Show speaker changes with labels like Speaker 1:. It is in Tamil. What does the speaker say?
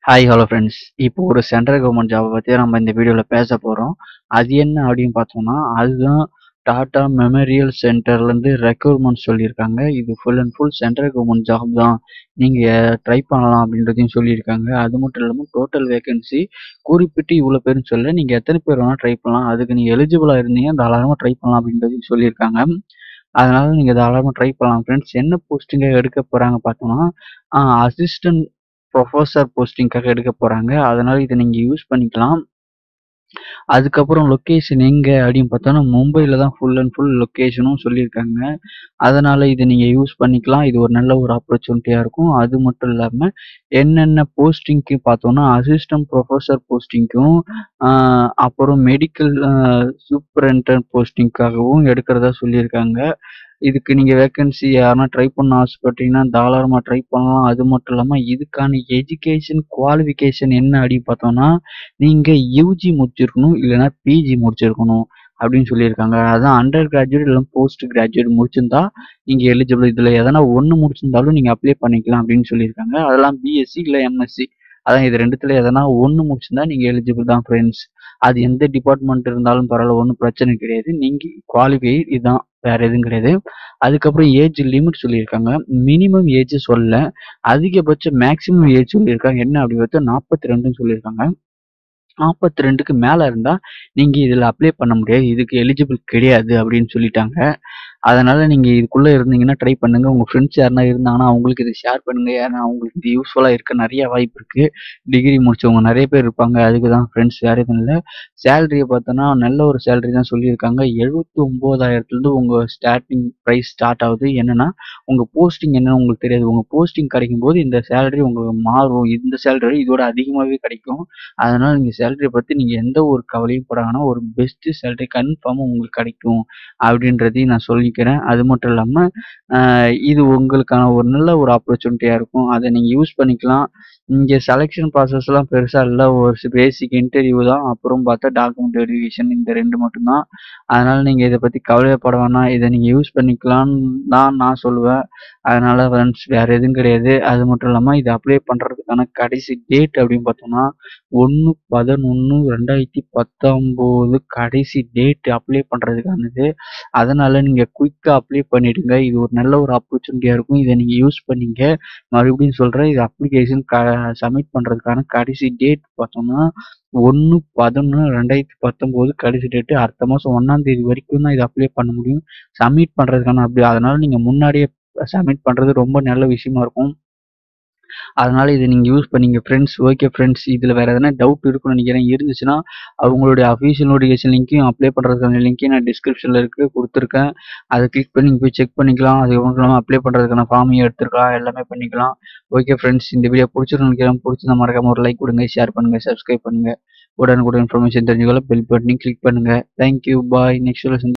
Speaker 1: ஹாய் ஹலோ ஃப்ரெண்ட்ஸ் இப்போ ஒரு சென்ட்ரல் கவர்மெண்ட் ஜாபை பற்றி நம்ம இந்த வீடியோவில் பேச போகிறோம் அது என்ன அப்படின்னு பார்த்தோம்னா அதுதான் டாடா மெமோரியல் சென்டர்லேருந்து ரெக்ரூட்மெண்ட் சொல்லியிருக்காங்க இது full and full central government job தான் நீங்கள் ட்ரை பண்ணலாம் அப்படின்றதையும் சொல்லியிருக்காங்க அது மட்டும் இல்லாமல் டோட்டல் வேகன்சி குறிப்பிட்டு இவ்வளோ பேருன்னு சொல்ல நீங்கள் எத்தனை பேர் வேணால் ட்ரை பண்ணலாம் அதுக்கு நீங்கள் எலிஜிபிளாக இருந்தீங்க தாராளமாக ட்ரை பண்ணலாம் அப்படின்றதையும் சொல்லியிருக்காங்க அதனால நீங்கள் தாராளமாக ட்ரை பண்ணலாம் ஃப்ரெண்ட்ஸ் என்ன போஸ்டிங்கை எடுக்க போகிறாங்க பார்த்தோம்னா அசிஸ்டன்ட் ப்ரொஃபஸர் போஸ்டிங்காக எடுக்க போகிறாங்க அதனால இதை நீங்கள் யூஸ் பண்ணிக்கலாம் அதுக்கப்புறம் லொக்கேஷன் எங்கே அப்படின்னு பார்த்தோன்னா மும்பையில் தான் ஃபுல் அண்ட் ஃபுல் லொக்கேஷனும் சொல்லியிருக்காங்க அதனால் இதை நீங்கள் யூஸ் பண்ணிக்கலாம் இது ஒரு நல்ல ஒரு ஆப்பர்ச்சுனிட்டியாக இருக்கும் அது மட்டும் இல்லாமல் என்னென்ன போஸ்டிங்க்கு பார்த்தோன்னா அசிஸ்டன்ட் ப்ரொஃபஸர் போஸ்டிங்க்கும் அப்புறம் மெடிக்கல் சூப்பரண்டன் போஸ்டிங்காகவும் எடுக்கிறதா சொல்லியிருக்காங்க இதுக்கு நீங்கள் வேக்கன்சி யாருன்னா ட்ரை பண்ண ஆசைப்பட்டீங்கன்னா தாராளமாக ட்ரை பண்ணலாம் அது மட்டும் இல்லாமல் இதுக்கான எஜுகேஷன் குவாலிஃபிகேஷன் என்ன அப்படின்னு பார்த்தோம்னா நீங்கள் யூஜி முடிச்சிருக்கணும் இல்லைன்னா பிஜி முடிச்சிருக்கணும் அப்படின்னு சொல்லியிருக்காங்க அதான் அண்டர் கிராஜுவேட் இல்லை போஸ்ட் கிராஜுவேட் முடிச்சிருந்தா நீங்கள் எலிஜிபிள் இதில் எதனா ஒன்று முடிச்சிருந்தாலும் நீங்கள் அப்ளை பண்ணிக்கலாம் அப்படின்னு சொல்லியிருக்காங்க அதெல்லாம் பிஎஸ்சி இல்லை எம்எஸ்சி அதான் இது ரெண்டுத்துல எதனா ஒன்று முடிச்சிருந்தா நீங்கள் எலிஜிபிள் தான் ஃப்ரெண்ட்ஸ் அது எந்த டிபார்ட்மெண்ட் இருந்தாலும் பரவாயில்ல ஒன்றும் பிரச்சனை கிடையாது நீங்கள் குவாலிஃபை இதுதான் வேற எதுவும் கிடையாது அதுக்கப்புறம் ஏஜ் லிமிட் சொல்லியிருக்காங்க மினிமம் ஏஜ் சொல்ல அதிகபட்ச மேக்சிமம் ஏஜ் சொல்லியிருக்காங்க என்ன அப்படி பார்த்தா நாற்பத்தி ரெண்டுன்னு சொல்லியிருக்காங்க நாற்பத்தி ரெண்டுக்கு மேலே இருந்தால் நீங்கள் இதில் அப்ளை பண்ண முடியாது இதுக்கு எலிஜிபிள் கிடையாது அப்படின்னு சொல்லிட்டாங்க அதனால் நீங்கள் இதுக்குள்ளே இருந்தீங்கன்னா ட்ரை பண்ணுங்கள் உங்கள் ஃப்ரெண்ட்ஸ் யாருனா இருந்தாங்கன்னா அவங்களுக்கு இதை ஷேர் பண்ணுங்கள் ஏன்னா அவங்களுக்கு இது யூஸ்ஃபுல்லாக இருக்க நிறைய வாய்ப்பு இருக்குது டிகிரி முடிச்சவங்க நிறைய பேர் இருப்பாங்க அதுக்கு தான் ஃப்ரெண்ட்ஸ் வேறு எதுவும் இல்லை சேலரியை பார்த்தோன்னா நல்ல ஒரு சேலரி தான் சொல்லியிருக்காங்க எழுபத்தி ஒம்போதாயிரத்துலேருந்து உங்கள் ஸ்டார்டிங் ப்ரைஸ் ஸ்டார்ட் ஆகுது என்னென்னா உங்கள் போஸ்டிங் என்னன்னு உங்களுக்கு தெரியாது உங்கள் போஸ்டிங் கிடைக்கும் போது இந்த சேலரி உங்களுக்கு மாறும் இந்த சேலரி இதோட அதிகமாகவே கிடைக்கும் அதனால் நீங்கள் சேலரியை பற்றி நீங்கள் எந்த ஒரு கவலையும் படாங்கன்னா ஒரு பெஸ்ட்டு சேலரி கன்ஃபார்மாக உங்களுக்கு கிடைக்கும் அப்படின்றதையும் நான் சொல்லிக்கிறேன் அது மட்டும் இல்லாமல் இது உங்களுக்கான ஒரு நல்ல ஒரு ஆப்பர்ச்சுனிட்டியாக இருக்கும் அதை நீங்கள் யூஸ் பண்ணிக்கலாம் இங்கே செலெக்ஷன் ப்ராசஸ்லாம் பெருசாக இல்லை ஒரு பேசிக் இன்டர்வியூ தான் அப்புறம் பார்த்தா டாக்குமெண்ட் வெரிஃபிகேஷன் இந்த ரெண்டு மட்டும்தான் அதனால் நீங்கள் இதை பற்றி கவலைப்பட வேணாம் இதை நீங்கள் யூஸ் பண்ணிக்கலான்னு தான் நான் சொல்லுவேன் அதனால் ஃப்ரெண்ட்ஸ் வேறு எதுவும் கிடையாது அது மட்டும் இல்லாமல் இதை அப்ளை பண்ணுறதுக்கான கடைசி டேட் அப்படின்னு பார்த்தோம்னா ஒன்று பதினொன்று ரெண்டாயிரத்தி பத்தொம்போது கடைசி டேட் அப்ளை பண்ணுறதுக்கானது அதனால் நீங்கள் குயிக்காக அப்ளை பண்ணிவிடுங்க இது ஒரு நல்ல ஒரு ஆப்பர்ச்சுனிட்டியாக இருக்கும் இதை நீங்கள் யூஸ் பண்ணிங்க மறுபடியும் சொல்கிறேன் இது அப்ளிகேஷன் க சப்மிட் பண்ணுறதுக்கான கடைசி டேட் பார்த்தோம்னா ஒன்று பதினொன்று ரெண்டாயிரத்தி பத்தொம்போது கடைசி டேட்டு அடுத்த மாதம் ஒன்றாம் தேதி வரைக்கும் தான் இதை அப்ளை பண்ண முடியும் சப்மிட் பண்ணுறதுக்கான அப்படி அதனால் நீங்கள் முன்னாடியே சப்மிட் பண்ணுறது ரொம்ப நல்ல விஷயமா இருக்கும் அதனால் இதை நீங்கள் யூஸ் பண்ணிங்க ஃப்ரெண்ட்ஸ் ஓகே ஃப்ரெண்ட்ஸ் இதில் வேறு எதனா டவுட் இருக்குன்னு நினைக்கிறேன் இருந்துச்சுன்னா அவங்களுடைய அஃபீஷியல் நோட்டிஃபிகேஷன் லிங்க்கையும் அப்ளை பண்ணுறதுக்கான லிங்க்கையும் நான் டிஸ்கிரிப்ஷனில் இருக்குது கொடுத்துருக்கேன் அதை கிளிக் பண்ணி போய் செக் பண்ணிக்கலாம் அது மட்டும் இல்லாமல் அப்ளை பண்ணுறதுக்கான ஃபார்மையும் எடுத்துருக்கலாம் எல்லாமே பண்ணிக்கலாம் ஓகே ஃப்ரெண்ட்ஸ் இந்த வீடியோ பிடிச்சிருந்து நினைக்கிறேன் பிடிச்சிருந்தா மறக்காம ஒரு லைக் கொடுங்க ஷேர் பண்ணுங்கள் சப்ஸ்கிரைப் பண்ணுங்கள் உடனுக்குடன் இன்ஃபர்மேஷன் தெரிஞ்சுக்கலாம் பெல் பட்டனையும் கிளிக் பண்ணுங்கள் தேங்க்யூ பாய் நெக்ஸ்ட்